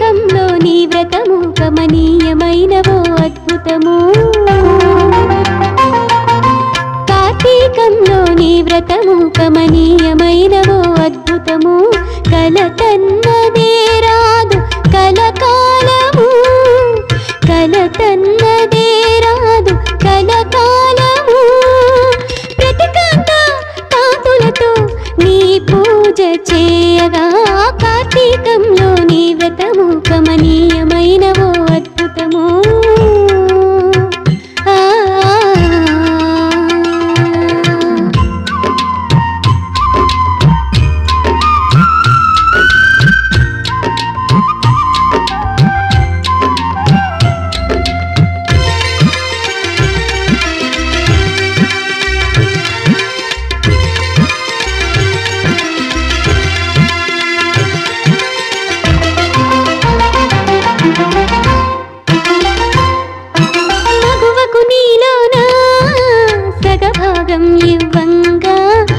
కార్తీకంలో నీ వ్రతము కమనీయమైనవో అద్భుతము కార్తీకంలో నీ వ్రతము కమనీయమైనవో అద్భుతము కలతన్నదే రాదు కలకాలము కలతన్నదే రాదు కలకాలము ప్రతికాంత కాపులతో నీ పూజ చేయగా కార్తీకంలో నీ వ్రతము కమనీయమైనవో అద్భుతము ఆ మగువకు నీలోన సగభాగం ఇవ్వంగా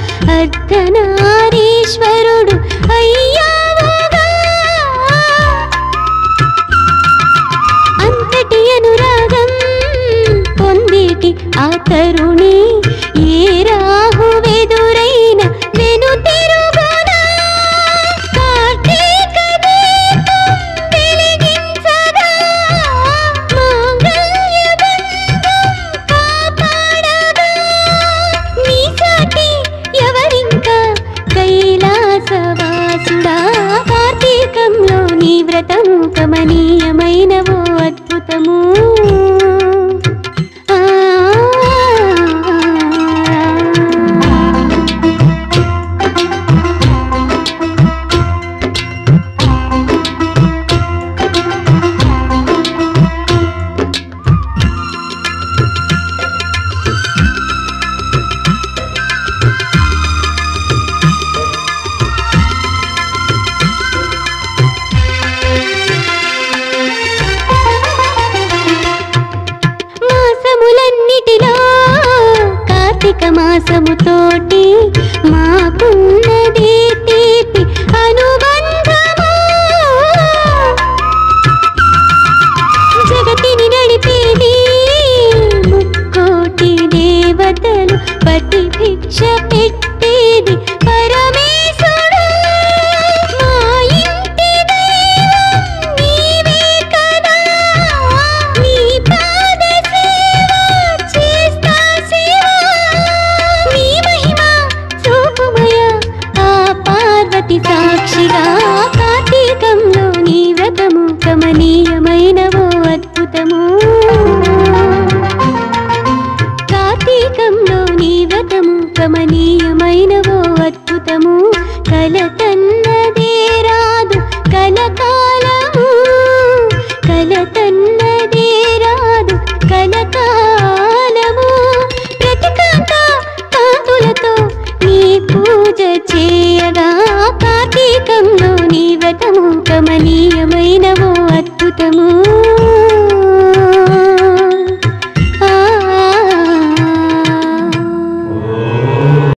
అర్ధనారీశ్వరుడు అయ్యావుగా అంతటి అనురాగం పొందేటి ఆ తరుణి ఏ రాహువెదురైన వెనుతిరుగునా కార్తీక దీపం వెలిగించగా మాంగళ్య బంధం కాపాడగా నీ సాటి ఎవరింకా కైలాసవాసుడా కార్తీకంలో నీ వ్రతము కమనీయమైనవో అద్భుతము ఆ మాసములన్నిటిలో కార్తీక మాసముతోటి మాకున్నది తీపి అనుబంధము జగతిని నడిపేది ముక్కోటి దేవతలు పటి భిక్ష పెట్టేది పరమేశుడు మా ఇంటి దైవం నీవే కదా నీ పాద సేవ చేస్తా శివా నీ మహిమ చూపుమయ ఆ పార్వతి సాక్షిగా కార్తీకంలో నీ వ్రతము కమనీయమైనవో అద్భుతము కార్తీకంలో నీ వ్రతము కమనీయమైనవో అద్భుతము కలత